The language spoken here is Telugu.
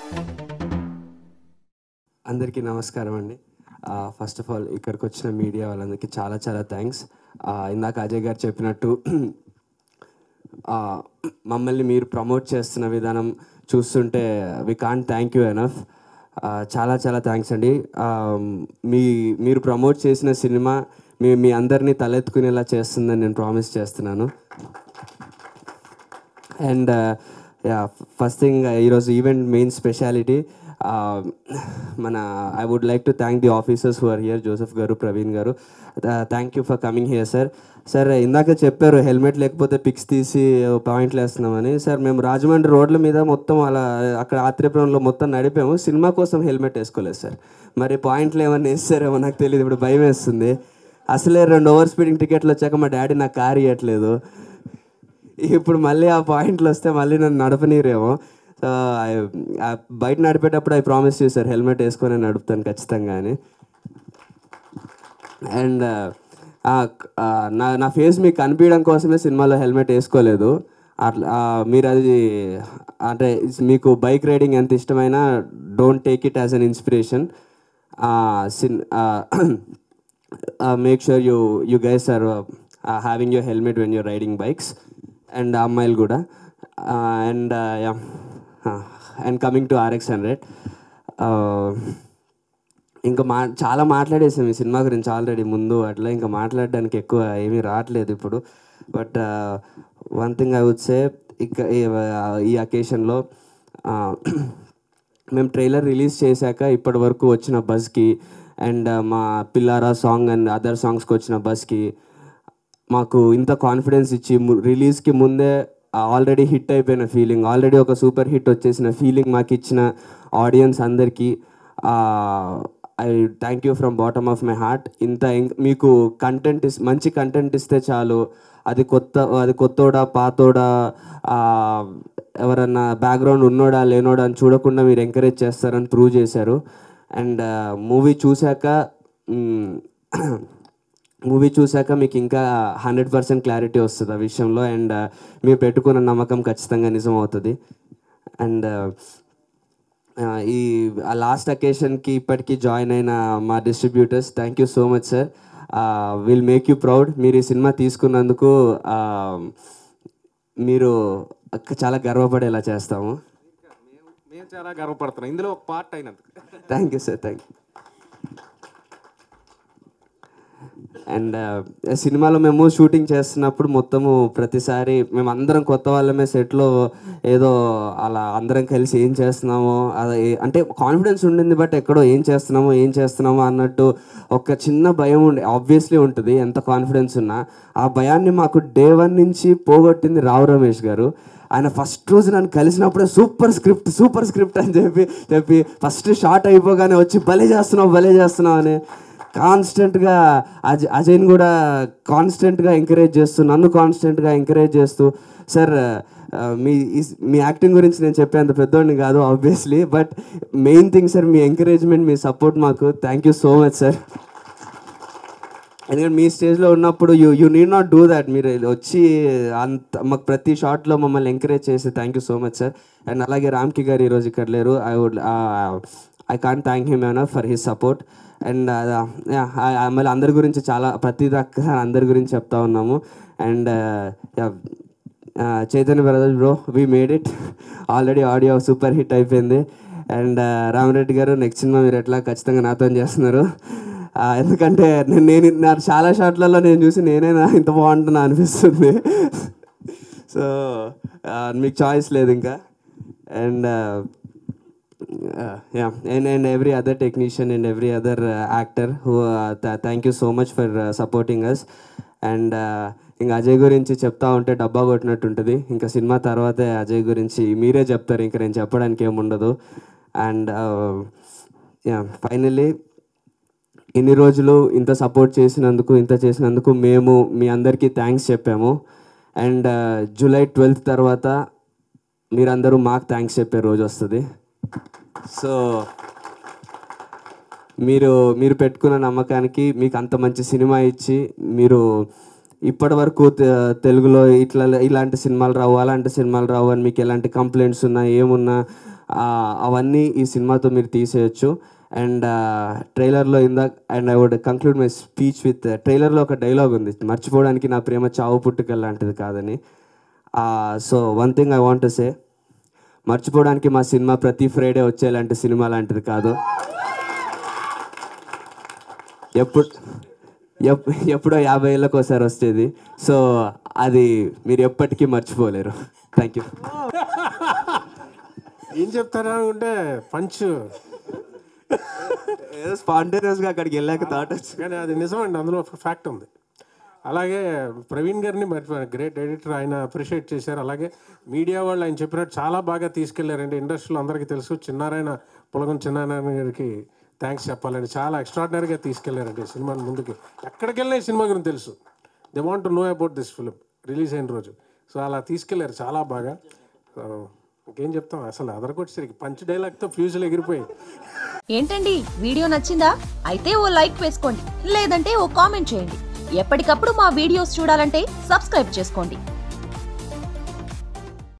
అందరికీ నమస్కారం అండి ఫస్ట్ ఆఫ్ ఆల్ ఇక్కడికి వచ్చిన మీడియా వాళ్ళందరికీ చాలా చాలా థ్యాంక్స్ ఇందాక అజయ్ గారు చెప్పినట్టు ఆ, మమ్మల్ని మీరు ప్రమోట్ చేస్తున్న విధానం చూస్తుంటే we can't thank you enough చాలా చాలా థ్యాంక్స్ అండి ఆ, మీ మీరు ప్రమోట్ చేసిన సినిమా మీ మీ అందరినీ తలెత్తుకునేలా చేస్తుందని నేను ప్రామిస్ చేస్తున్నాను అండ్ యా ఫస్ట్ థింగ్ ఈరోజు ఈవెంట్ మెయిన్ స్పెషాలిటీ మన I would like to thank the officers who are here Joseph garu Praveen garu thank you for coming here sir sir ఇందాక చెప్పారు హెల్మెట్ లేకపోతే పిక్స్ తీసి పాయింట్లు వేస్తున్నామని సార్ మేము రాజమండ్రి రోడ్ల మీద మొత్తం అలా అక్కడ ఆత్రేయపురంలో మొత్తం నడిపాము సినిమా కోసం హెల్మెట్ వేసుకోలేదు సార్ మరి పాయింట్లు ఏమన్నా వేస్తారేమో నాకు తెలియదు ఇప్పుడు భయం వేస్తుంది అసలే రెండు ఓవర్ స్పీడింగ్ టికెట్లు వచ్చాక మా డాడీ నాకు కార్ ఇవ్వట్లేదు ఇప్పుడు మళ్ళీ ఆ పాయింట్లు వస్తే మళ్ళీ నన్ను నడపనీరేమో సో బయట నడిపేటప్పుడు ఐ ప్రామిస్ చేశారు హెల్మెట్ వేసుకొని నడుపుతాను ఖచ్చితంగా అని అండ్ నా నా ఫేస్ మీకు కనిపించడం కోసమే సినిమాలో హెల్మెట్ వేసుకోలేదు అట్లా ఆ, మీరు అది అంటే it's మీకు బైక్ రైడింగ్ ఎంత ఇష్టమైనా don't take it as an inspiration since make sure you you guys are having your helmet when your riding bikes and అమ్మాయిలు కూడా and and coming to RX hundred ఇంకా మా చాలా మాట్లాడేసాం ఈ సినిమా గురించి ఆల్రెడీ ముందు అట్లా ఇంకా మాట్లాడడానికి ఎక్కువ ఏమీ రావట్లేదు ఇప్పుడు but one thing I would say ఇక ఈ- ఈ అకేషన్లో మేము ట్రైలర్ రిలీజ్ చేశాక ఇప్పటి వరకు వచ్చిన బస్కి అండ్ మా పిల్లారా సాంగ్ అండ్ అదర్ సాంగ్స్కి వచ్చిన బస్కి మాకు ఇంత కాన్ఫిడెన్స్ ఇచ్చి ము- రిలీజ్కి ముందే ఆల్రెడీ హిట్ అయిపోయిన ఫీలింగ్ ఆల్రెడీ ఒక సూపర్ హిట్ వచ్చేసిన ఫీలింగ్ మాకు ఇచ్చిన ఆడియన్స్ అందరికీ I thank you from bottom of my heart ఇంత ఇం- మీకు కంటెంట్ ఇస్ మంచి కంటెంట్ ఇస్తే చాలు అది కొత్త అది కొత్తోడా పాతోడా ఆ, ఎవరన్నా బ్యాక్గ్రౌండ్ ఉన్నోడా లేనోడా అని చూడకుండా మీరు ఎంకరేజ్ చేస్తారని ప్రూవ్ చేశారు అండ్ మూవీ చూశాక మ్, మూవీ చూశాక మీకు ఇంకా హండ్రెడ్ పర్సెంట్ క్లారిటీ వస్తుంది ఆ విషయంలో అండ్ మీరు పెట్టుకున్న నమ్మకం ఖచ్చితంగా నిజం అవుతుంది అండ్ ఈ లాస్ట్ అకేషన్కి ఇప్పటికీ జాయిన్ అయిన మా distributors thank you so much sir will make you proud మీరు ఈ సినిమా తీసుకున్నందుకు ఆ, మీరు చాలా గర్వపడేలా చేస్తాము మేము చాలా గర్వపడుతున్నాం ఇందులో ఒక పార్ట్ అయినందుకు thank you sir thank you and సినిమాలో మేము షూటింగ్ చేస్తున్నప్పుడు మొత్తము ప్రతిసారి మేము అందరం కొత్త వాళ్ళమే సెట్లో ఏదో అలా అందరం కలిసి ఏం చేస్తున్నామో అది అంటే కాన్ఫిడెన్స్ ఉండింది బట్ ఎక్కడో ఏం చేస్తున్నామో ఏం చేస్తున్నామో అన్నట్టు ఒక చిన్న భయం ఉండి ఆబ్వియస్లీ ఉంటుంది ఎంత కాన్ఫిడెన్స్ ఉన్నా ఆ భయాన్ని మాకు డే వన్ నుంచి పోగొట్టింది రావు రమేష్ గారు ఆయన ఫస్ట్ రోజు నన్ను కలిసినప్పుడే సూపర్ స్క్రిప్ట్ సూపర్ స్క్రిప్ట్ అని చెప్పి చెప్పి ఫస్ట్ షార్ట్ అయిపోగానే వచ్చి భలే చేస్తున్నావు భలే చేస్తున్నావు అని కాన్స్టెంట్గా అజయ్ అజయ్ని కూడా కాన్స్టెంట్గా ఎంకరేజ్ చేస్తూ నన్ను కాన్స్టెంట్గా ఎంకరేజ్ చేస్తూ సార్ ఆ, మీ ఈ- మీ యాక్టింగ్ గురించి నేను చెప్పేంత పెద్దోడిని కాదు obviously but main thing sir మీ ఎంకరేజ్మెంట్ మీ సపోర్ట్ మాకు thank you so much sir ఎందుకంటే మీ స్టేజ్లో ఉన్నప్పుడు you you need not do that మీరు వచ్చి అంత మాకు ప్రతి షాట్లో మమ్మల్ని ఎంకరేజ్ చేసి thank you so much sir and అలాగే రామ్కి గారు ఈరోజు ఇక్కడ లేరు I would I can't thank him enough for his support and మళ్ళీ అందరి గురించి చాలా ప్రతి దాకా అందరి గురించి చెప్తా ఉన్నాము and Chaitanya brothers bro we made it already audio super hit అయిపోయింది and Ramareddy garu next cinema మీరు ఎట్లా ఖచ్చితంగా నాతో చేస్తున్నారు ఆ, ఎందుకంటే నేను నేను నా చాలా షాట్లలో నేను చూసి నేనే నా ఇంత బాగుంటున్నా అనిపిస్తుంది సో మీకు చాయిస్ లేదు ఇంకా and yeah and and every other technician and every other uh, actor who uh, th- thank you so much for uh, supporting us and uh, ఇంకా అజయ్ గురించి చెప్తా ఉంటే డబ్బా కొట్టినట్టు ఉంటుంది ఇంకా సినిమా తర్వాతే అజయ్ గురించి మీరే చెప్తారు ఇంకా నేను చెప్పడానికి ఏముండదు అండ్ యా ఫైనలీ ఇన్ని రోజులు ఇంత సపోర్ట్ చేసినందుకు ఇంత చేసినందుకు మేము మీ అందరికీ థ్యాంక్స్ చెప్పాము అండ్ జూలై ట్వెల్త్ తర్వాత మీరందరూ మాకు థ్యాంక్స్ చెప్పే రోజు వస్తుంది సో మీరు మీరు పెట్టుకున్న నమ్మకానికి మీకు అంత మంచి సినిమా ఇచ్చి మీరు ఇప్పటి వరకు తె- తెలుగులో ఇట్లా ఇలాంటి సినిమాలు రావు అలాంటి సినిమాలు రావు అని మీకు ఎలాంటి కంప్లైంట్స్ ఉన్నా ఏమున్నా ఆ, అవన్నీ ఈ సినిమాతో మీరు తీసేయచ్చు అండ్ ట్రైలర్లో ఇందాక and I would conclude my speech with ట్రైలర్లో ఒక డైలాగ్ ఉంది మర్చిపోవడానికి నా ప్రేమ చావు పుట్టుక లాంటిది కాదని so one thing I want say మర్చిపోవడానికి మా సినిమా ప్రతి ఫ్రైడే వచ్చేలాంటి సినిమా లాంటిది కాదు ఎప్పుడు ఎప్ ఎప్పుడో యాభై ఏళ్ళకి ఒకసారి వచ్చేది సో అది మీరు ఎప్పటికీ మర్చిపోలేరు థ్యాంక్ యూ ఏం చెప్తారా అంటే పంచ్ ఏదో స్పాంటేనియస్గా అక్కడికి వెళ్ళాక థాట్ వచ్చి కానీ అది నిజమండి అందులో ఫ్యాక్ట్ ఉంది అలాగే ప్రవీణ్ గారిని మర్చిపోయాను గ్రేట్ ఎడిటర్ ఆయన అప్రిషియేట్ చేశారు అలాగే మీడియా వాళ్ళు ఆయన చెప్పినట్టు చాలా బాగా తీసుకెళ్లారండి ఇండస్ట్రీలో అందరికీ తెలుసు చిన్నారాయణ పులగం చిన్నారాయణ గారికి థ్యాంక్స్ చెప్పాలండి చాలా ఎక్స్ట్రాడినరీగా తీసుకెళ్లారండి ఈ సినిమాని ముందుకి ఎక్కడికి వెళ్ళినా ఈ సినిమా గురించి తెలుసు they want to know about this film release అయిన రోజు సో అలా తీసుకెళ్లారు చాలా బాగా సో ఇంకేం చెప్తాం అసలు అదరకొచ్చేసరికి పంచ్ డైలాగ్తో ఫ్యూజులు ఎగిరిపోయి ఏంటండి వీడియో నచ్చిందా అయితే ఓ లైక్ వేసుకోండి లేదంటే ఓ కామెంట్ చేయండి ఎప్పటికప్పుడు మా వీడియోస్ చూడాలంటే సబ్స్క్రైబ్ చేసుకోండి